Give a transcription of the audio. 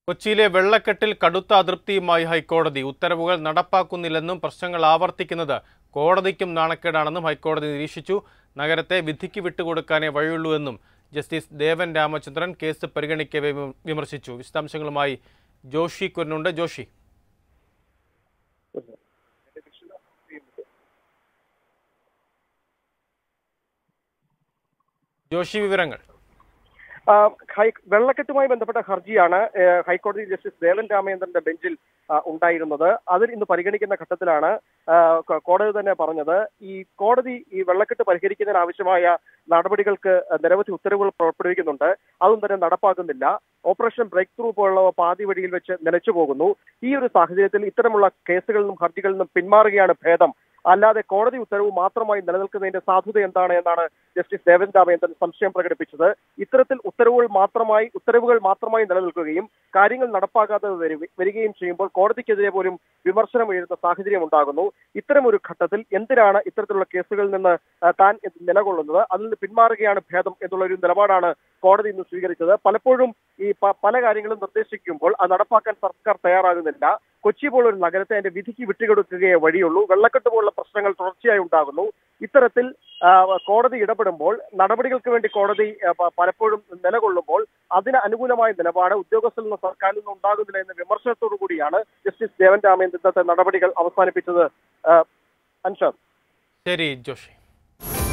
കൊച്ചിയിലെ വെള്ളക്കെട്ടിൽ കടുത്ത അതൃപ്തിയുമായി ഹൈക്കോടതി ഉത്തരവുകൾ നടപ്പാക്കുന്നില്ലെന്നും പ്രശ്നങ്ങൾ ആവർത്തിക്കുന്നത് കോടതിക്കും നാണക്കേടാണെന്നും ഹൈക്കോടതി നിരീക്ഷിച്ചു നഗരത്തെ വിധിക്ക് വിട്ടുകൊടുക്കാനേ വഴിയുള്ളൂ എന്നും ജസ്റ്റിസ് ദേവൻ രാമചന്ദ്രൻ കേസ് പരിഗണിക്കവെ വിമ- വിമർശിച്ചു വിശദാംശങ്ങളുമായി ജോഷി കുരനുണ്ട് ജോഷി ജോഷി വിവരങ്ങൾ ആ, ഹൈ- വെള്ളക്കെട്ടുമായി ബന്ധപ്പെട്ട ഹർജിയാണ് ഏ, ഹൈക്കോടതി ജസ്റ്റിസ് ദേവൻ രാമചന്ദ്രന്റെ ബെഞ്ചിൽ ആ, ഉണ്ടായിരുന്നത് അതിൽ ഇന്ന് പരിഗണിക്കുന്ന ഘട്ടത്തിലാണ് ആ, കോ- കോടതി തന്നെ പറഞ്ഞത് ഈ കോടതി ഈ വെള്ളക്കെട്ട് പരിഹരിക്കുന്നതിന് ആവശ്യമായ നടപടികൾക്ക് നിരവധി ഉത്തരവുകൾ പുറപ്പെടുവിക്കുന്നുണ്ട് അതൊന്നും തന്നെ നടപ്പാക്കുന്നില്ല ഓപ്പറേഷൻ ബ്രേക്ക് ത്രൂ പോലുള്ളവ പാതി വഴിയിൽ വെച്ച് നിലച്ചു പോകുന്നു ഈ ഒരു സാഹചര്യത്തിൽ ഇത്തരമുള്ള കേസുകളിൽ നിന്നും ഹർജികളിൽ നിന്നും പിന്മാറുകയാണ് ഭേദം അല്ലാതെ കോടതി ഉത്തരവ് മാത്രമായി നിലനിൽക്കുന്നതിന്റെ സാധുത എന്താണ് എന്നാണ് ജസ്റ്റിസ് ദേവൻ രാമേന്ദ്രൻ സംശയം പ്രകടിപ്പിച്ചത് ഇത്തരത്തിൽ ഉത്തരവുകൾ മാത്രമായി ഉത്തരവുകൾ മാത്രമായി നിലനിൽക്കുകയും കാര്യങ്ങൾ നടപ്പാക്കാതെ വരു- വരികയും ചെയ്യുമ്പോൾ കോടതിക്കെതിരെ പോലും വിമർശനം ഉയരുന്ന സാഹചര്യം ഉണ്ടാകുന്നു ഇത്തരമൊരു ഘട്ടത്തിൽ എന്തിനാണ് ഇത്തരത്തിലുള്ള കേസുകളിൽ നിന്ന് ആ, താൻ നിലകൊള്ളുന്നത് അതിൽ നിന്ന് പിന്മാറുകയാണ് ഭേദം എന്നുള്ള ഒരു നിലപാടാണ് കോടതി ഇന്ന് സ്വീകരിച്ചത് പലപ്പോഴും ഈ പ- പല കാര്യങ്ങളും നിർദ്ദേശിക്കുമ്പോൾ അത് നടപ്പാക്കാൻ സർക്കാർ തയ്യാറാകുന്നില്ല കൊച്ചി പോലൊരു നഗരത്തെ അതിന്റെ വിധിക്ക് വിട്ടുകൊടുക്കുകയേ വഴിയുള്ളൂ വെള്ളക്കെട്ട് പോലുള്ള പ്രശ്നങ്ങൾ തുടർച്ചയായി ഉണ്ടാകുന്നു ഇത്തരത്തിൽ ആ, കോടതി ഇടപെടുമ്പോൾ നടപടികൾക്ക് വേണ്ടി കോടതി ആ, പ- പലപ്പോഴും നിലകൊള്ളുമ്പോൾ അതിന് അനുകൂലമായ നിലപാട് ഉദ്യോഗസ്ഥരിൽ നിന്ന് സർക്കാരിൽ നിന്ന് ഉണ്ടാകുന്നില്ല എന്ന വിമർശനത്തോടു കൂടിയാണ് ജസ്റ്റിസ് ദേവൻ രാമേന്ദ്രത്തെ നടപടികൾ അവസാനിപ്പിച്ചത് ആ, അൻഷാദ് ശരി ജോഷി